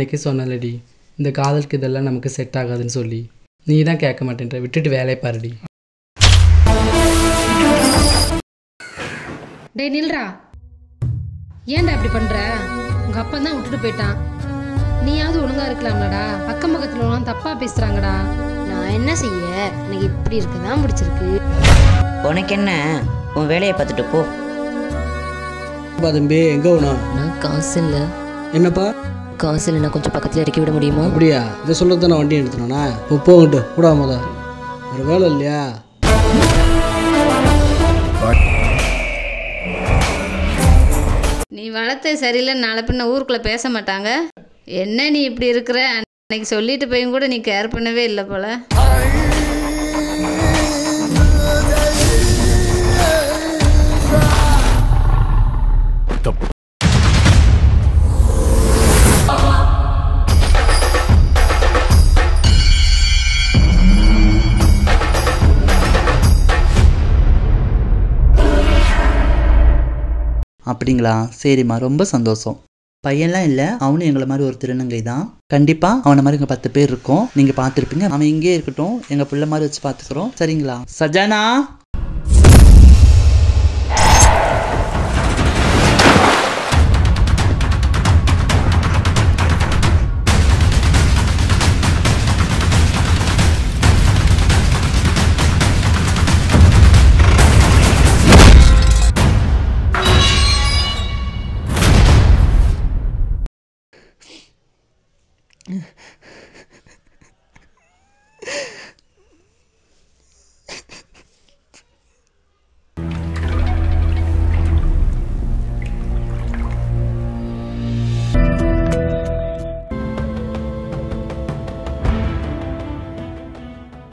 அன்னைக்கே சொன்னலடி இந்த காதலுக்கு இதெல்லாம் நமக்கு செட் ஆகாதுன்னு சொல்லி நீ தான் கேட்க மாட்டேன்ற விட்டுட்டு வேலையை பாருடி டேய் நில்றா ஏன்டா இப்படி பண்ற உங்க அப்பா தான் விட்டுட்டு போயிட்டான் நீயாவது ஒழுங்கா இருக்கலாம்லடா அக்கம் பக்கத்துல உள்ளவங்க தப்பா பேசுறாங்கடா நான் என்ன செய்ய எனக்கு இப்படி இருக்க தான் பிடிச்சிருக்கு உனக்கு என்ன உன் வேலையை பார்த்துட்டு போ பா தம்பி எங்கே வேணும் நான் காசு இல்லை என்னப்பா காசு இல்லை நான் கொஞ்சம் பக்கத்தில் இறக்கி விட முடியுமா அப்படியா இதை சொல்ல தானே வண்டி எடுத்துனானா இப்போ போங்கட்டு கூட முத ஒரு வேலை இல்லையா நீ வளர்த்த சரியில்லை நாளை பின்ன ஊருக்குள்ளே பேச மாட்டாங்க என்ன நீ இப்படி இருக்கிற அன்னைக்கு சொல்லிட்டு போயும் கூட நீ கேர் பண்ணவே இல்லை போல அப்படிங்களா சரிம்மா ரொம்ப சந்தோஷம் பையன்லாம் இல்லை அவனும் எங்களை மாதிரி ஒரு திருநங்கை தான் கண்டிப்பாக அவனை மாதிரி இங்கே பத்து பேர் இருக்கோம் நீங்கள் பார்த்துருப்பீங்க அவன் இங்கேயே இருக்கட்டும் எங்கள் பிள்ளை மாதிரி வச்சு பார்த்துக்குறோம் சரிங்களா சஜானா